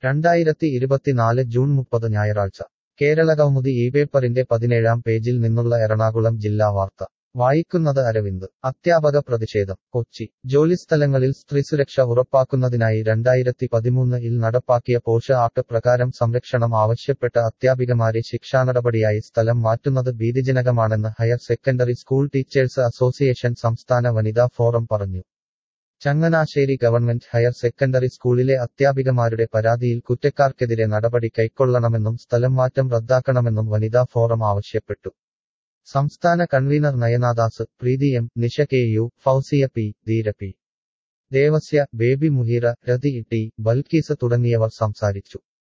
രണ്ടായിരത്തി ഇരുപത്തിനാല് ജൂൺ മുപ്പത് ഞായറാഴ്ച കേരളകൗമുദി ഈ പേപ്പറിന്റെ പതിനേഴാം പേജിൽ നിന്നുള്ള എറണാകുളം ജില്ലാ വാർത്ത വായിക്കുന്നത് അരവിന്ദ് അധ്യാപക പ്രതിഷേധം കൊച്ചി ജോലിസ്ഥലങ്ങളിൽ സ്ത്രീസുരക്ഷ ഉറപ്പാക്കുന്നതിനായി രണ്ടായിരത്തി പതിമൂന്ന് ഇൽ നടപ്പാക്കിയ പോഷ ആക്ട് പ്രകാരം സംരക്ഷണം ആവശ്യപ്പെട്ട അധ്യാപികമാരെ ശിക്ഷാനടപടിയായി സ്ഥലം മാറ്റുന്നത് ഭീതിജനകമാണെന്ന് higher secondary school teachers association സംസ്ഥാന വനിതാ ഫോറം പറഞ്ഞു ചങ്ങനാശ്ശേരി ഗവൺമെന്റ് ഹയർ സെക്കൻഡറി സ്കൂളിലെ അധ്യാപികമാരുടെ പരാതിയിൽ കുറ്റക്കാർക്കെതിരെ നടപടി കൈക്കൊള്ളണമെന്നും സ്ഥലം മാറ്റം റദ്ദാക്കണമെന്നും വനിതാ ഫോറം ആവശ്യപ്പെട്ടു സംസ്ഥാന convener Nayanadas Preethi M Nisha K U Fousiya P Dheera P Devasya Baby Muheera Rathi T Balkees തുടങ്ങിയവർ സംസാരിച്ചു